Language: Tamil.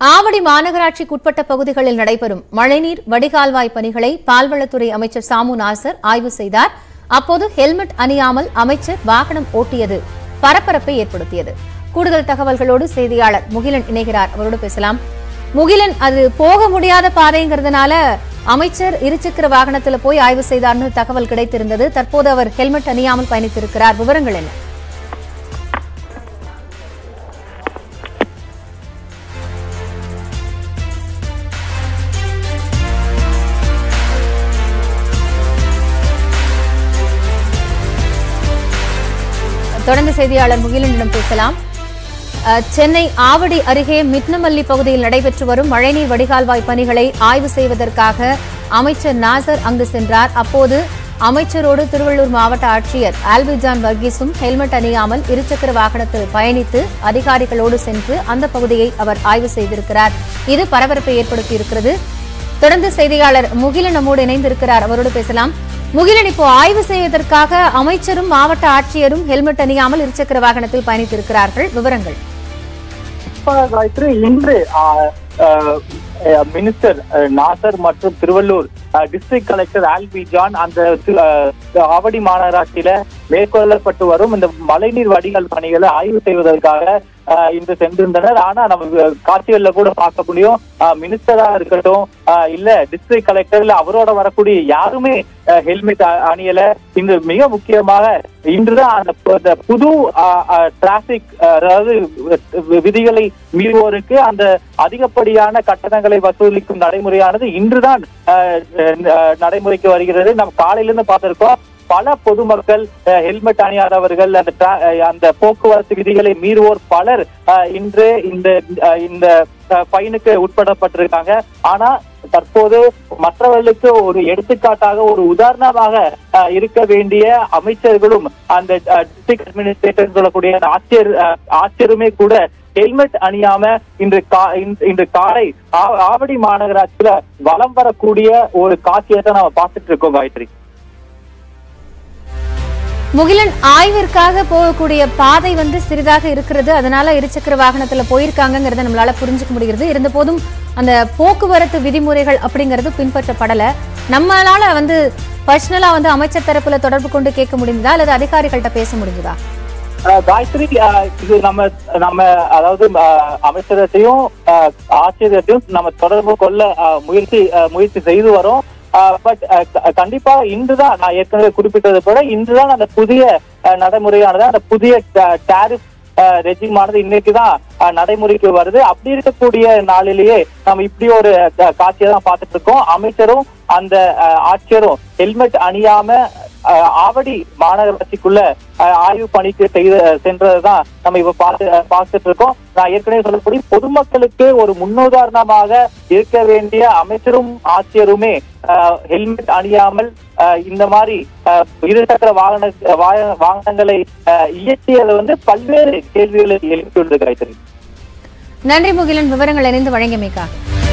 ஆவடி மாநகராட்சிக்குட்பட்ட பகுதிகளில் நடைபெறும் மழைநீர் வடிகால்வாய் பணிகளை பால்வளத்துறை அமைச்சர் சாமு நாசர் ஆய்வு செய்தார் அப்போது ஹெல்மெட் அணியாமல் அமைச்சர் வாகனம் ஓட்டியது பரபரப்பை ஏற்படுத்தியது கூடுதல் தகவல்களோடு செய்தியாளர் முகிலன் இணைகிறார் அவரோடு பேசலாம் முகிலன் அது போக முடியாத பாதைங்கிறதுனால அமைச்சர் இருசக்கர வாகனத்துல போய் ஆய்வு செய்தார்னு தகவல் கிடைத்திருந்தது தற்போது அவர் ஹெல்மெட் அணியாமல் பயணித்திருக்கிறார் விவரங்கள் என்ன தொடர்ந்து செய்தியாளர் முகிலனிடம் பேசலாம் அஹ், சென்னை ஆவடி அருகே மிட்னமல்லி பகுதியில் நடைபெற்று வரும் மழைநீர் வடிகால்வாய் பணிகளை ஆய்வு செய்வதற்காக அமைச்சர் நாசர் அங்கு சென்றார் அப்போது அமைச்சரோடு திருவள்ளூர் மாவட்ட ஆட்சியர் ஆல்பிஜான் வர்கீஸும் ஹெல்மெட் அணியாமல் இருசக்கர வாகனத்தில் பயணித்து அதிகாரிகளோடு சென்று அந்த பகுதியை அவர் ஆய்வு செய்திருக்கிறார் இது பரபரப்பை ஏற்படுத்தியிருக்கிறது தொடர்ந்து செய்தியாளர் முகிலன் நம்மோடு இணைந்திருக்கிறார் அவரோடு பேசலாம் முகிலன் இப்போ ஆய்வு செய்வதற்காக அமைச்சரும் மாவட்ட ஆட்சியரும் ஹெல்மெட் அணியாமல் இருசக்கர வாகனத்தில் பயணித்திருக்கிறார்கள் விவரங்கள் காயத்ரி இன்று ஆ, ஆ, மினிஸ்டர் ஆ, நாசர் மற்றும் திருவள்ளூர் டிஸ்ட்ரிக்ட் கலெக்டர் ஆல்பி ஜான் அந்த தி- ஆ, ஆவடி மாநகராட்சியில மேற்கொள்ளப்பட்டு வரும் இந்த மழைநீர் வடிகால் பணிகளை ஆய்வு செய்வதற்காக ஆ, இன்று சென்றிருந்தனர் ஆனா நம்ம காட்சிகள்ல கூட பார்க்க முடியும் ஆ, மினிஸ்டரா இருக்கட்டும் ஆ, இல்ல டிஸ்ட்ரிக்ட் கலெக்டர் இல்ல அவரோட வரக்கூடிய யாருமே ஹெல்மெட் அணியல இன்று மிக முக்கியமாக இன்றுதான் அந்த பு- அந்த புது டிராபிக் அதாவது வி- விதிகளை மீறுவோருக்கு அந்த அதிகப்படியான கட்டணங்களை வசூலிக்கும் நடைமுறையானது இன்றுதான் அஹ், அஹ், நடைமுறைக்கு வருகிறது நம்ம காலையிலிருந்து பார்த்திருக்கோம் பல பொதுமக்கள் அஹ், ஹெல்மெட் அணியாதவர்கள் அந்த tra- அஹ், அந்த போக்குவரத்து விதிகளை மீறுவோர் பலர் அஹ், இன்று இந்த அஹ், இந்த அஹ், ஃபைனுக்கு உட்படப்பட்டிருக்காங்க ஆனா தற்போது மற்றவர்களுக்கு ஒரு எடுத்துக்காட்டாக ஒரு உதாரணமாக அஹ், இருக்க வேண்டிய அமைச்சர்களும் அந்த டிஸ்ட்ரிக்ட் அட்மினிஸ்ட்ரேட்டர் சொல்லக்கூடிய அந்த ஆட்சியர் அஹ், ஆட்சியருமே கூட ஹெல்மெட் அணியாம இன்று கா- இன்று- இன்று காலை ஆ- ஆவடி மாநகராட்சியில வலம் வரக்கூடிய ஒரு காட்சியை தான் நம்ம பார்த்துட்டு இருக்கோம் காயத்ரி முகிலன் ஆய்விற்காக போகக்கூடிய பாதை வந்து சிறிதாக இருக்கிறது அதனால இருசக்கர வாகனத்துல போயிருக்காங்கங்கிறத நம்மளால புரிஞ்சுக்க முடிகிறது இருந்தபோதும் அந்த போக்குவரத்து விதிமுறைகள் அப்படிங்கிறது பின்பற்றப்படல நம்மளால வந்து பர்சனலா வந்து அமைச்சர் தரப்புல தொடர்பு கொண்டு கேட்க முடிந்ததா அல்லது அதிகாரிகள்கிட்ட பேச முடிஞ்சதா அஹ் காயத்ரி அஹ் இது நம்ம நம்ம அதாவது அஹ், அமைச்சரத்தையும் அஹ், ஆட்சியரையும் நம்ம தொடர்பு கொள்ள அஹ், முயற்சி அஹ், முயற்சி செய்து வரோம் பட் கண்டிப்பா இன்றுதான் நான் ஏற்கனவே குறிப்பிட்டது போல இன்றுதான் அந்த புதிய அஹ், நடைமுறையானது அந்த புதிய டாரிஃப் ரெஜிம் ஆனது இன்னைக்கு தான் நடைமுறைக்கு வருது அப்படி இருக்கக்கூடிய நாளிலேயே நம்ம இப்படி ஒரு அஹ், காட்சியை தான் பார்த்துட்டு இருக்கோம் அமைச்சரும் அந்த அஹ், ஆட்சியரும் ஹெல்மெட் அணியாம அஹ், ஆவடி மாநகராட்சிக்குள்ள அஹ், ஆய்வு பணிக்கு செய்த சென்றதுதான் நம்ம இப்ப பார்த்து அஹ், பார்த்துட்டு இருக்கோம் நான் ஏற்கனவே சொல்லப்படி பொதுமக்களுக்கு ஒரு முன்னுதாரணமாக இருக்க வேண்டிய அமைச்சரும் ஆட்சியருமே அஹ், ஹெல்மெட் அணியாமல் அஹ், இந்த மாதிரி அஹ், இருசக்கர வாகன வாகன- வாகனங்களை அஹ், இயற்றியது வந்து பல்வேறு கேள்விகளை எழுப்பியுள்ளது காய்ச்சல் நன்றி முகிலன் விவரங்கள் அறிந்து வழங்கியமைக்கா